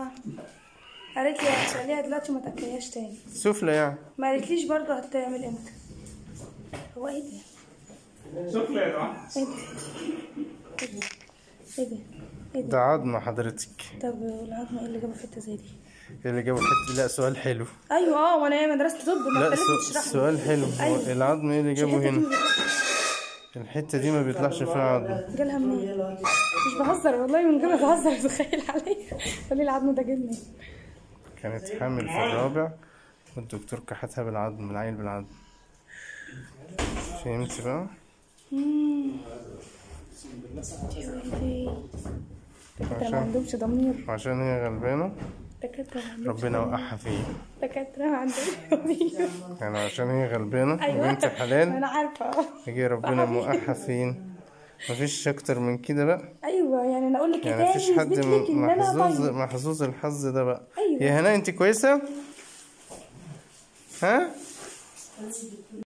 ها قالت لي هتسأليها دلوقتي وما تاكليهاش تاني سفلى يعني ما قالتليش برضه هتعمل امتى هو ايه ده سفلى يا جماعه ايه ده ايه ده ايه ده ده عظمة حضرتك طب والعظمه ايه اللي جابه في حته زي دي إيه اللي جابه حتة لا سؤال حلو ايوه اه وانا ايه مدرسه طب ما لا انت لازم سو- تشرح لي سؤال حلو هو أيوة. العظم ايه اللي مش جابه الحتة دي هنا ما الحتة دي ما بيطلعش فيها عظم جالها منين مش بهزر والله من غير ما تهزر تخيل عليا قولي العظم ده جه منين كانت حامل في الرابع والدكتور كحتها بالعظم العيل بالعظم فهمت بقى دكاترة ما عشان عندهمش ضمير عشان هي غلبانة دكاترة ما عندهمش ربنا وقعها فيه دكاترة ما عندهمش ضمير يعني عشان هي غلبانة ايوه وبنت حلال انا عارفة يجي ربنا موقعها فين مفيش اكتر من كده بقى ايوه يعني انا اقول لك يعني تاني مفيش حد يثبت لك ان انا محظوظ طيب محظوظ الحظ ده بقى أيوة. يا هنا انت كويسة ها